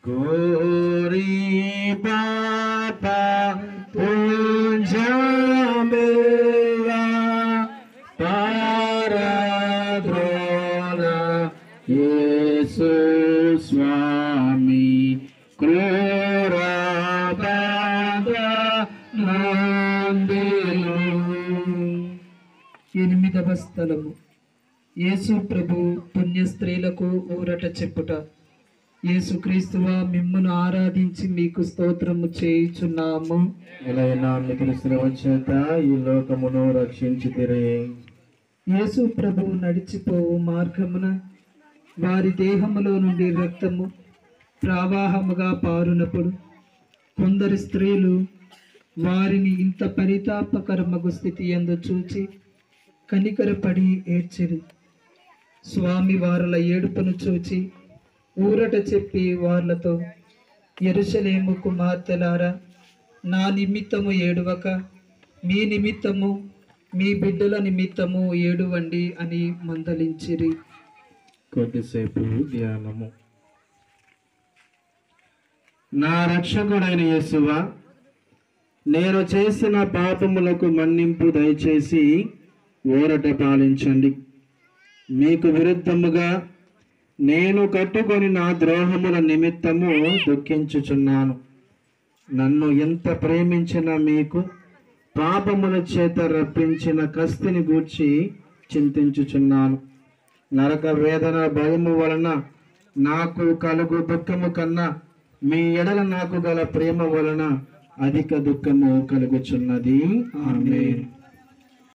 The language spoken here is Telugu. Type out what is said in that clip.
కోరి పాప పుంజమిల్ల పారద్రోణ యేసు స్వామి క్రూర పాద నందిలు ఎనిమిదవ స్థలము యేసు ప్రభు పుణ్య స్త్రీలకు ఊరట చెప్పుట యేసుక్రీస్తువా మిమ్మును ఆరాధించి మీకు స్తోత్రము చేయుచున్నాము ఎలైనా మిగిలిన శ్రమ చేత ఈ లోకమును రక్షించితిరే యేసు ప్రభు నడిచిపోవు మార్గమున వారి దేహములో నుండి రక్తము ప్రవాహముగా పారునప్పుడు కొందరు స్త్రీలు వారిని ఇంత పరితాపకరమగు స్థితి ఎందు చూచి కనికరపడి ఏడ్చిరి స్వామి వారుల ఏడుపును చూచి ఊరట చెప్పి వాళ్ళతో ఎరుసలేము కుమార్తెలారా నా నిమిత్తము ఏడువక మీ నిమిత్తము మీ బిడ్డల నిమిత్తము ఏడువండి అని మందలించిరి కొద్దిసేపు ధ్యానము నా రక్షకుడైన యేసువా నేను చేసిన పాపములకు మన్నింపు దయచేసి ఊరట పాలించండి మీకు విరుద్ధముగా నేను కట్టుకొని నా ద్రోహముల నిమిత్తము దుఃఖించుచున్నాను నన్ను ఎంత ప్రేమించిన మీకు పాపముల చేత రప్పించిన కస్తిని గూర్చి చింతించుచున్నాను నరక వేదన భయము వలన నాకు కలుగు దుఃఖము కన్నా మీ ఎడల నాకు గల ప్రేమ వలన అధిక దుఃఖము కలుగుచున్నది ఆమేన్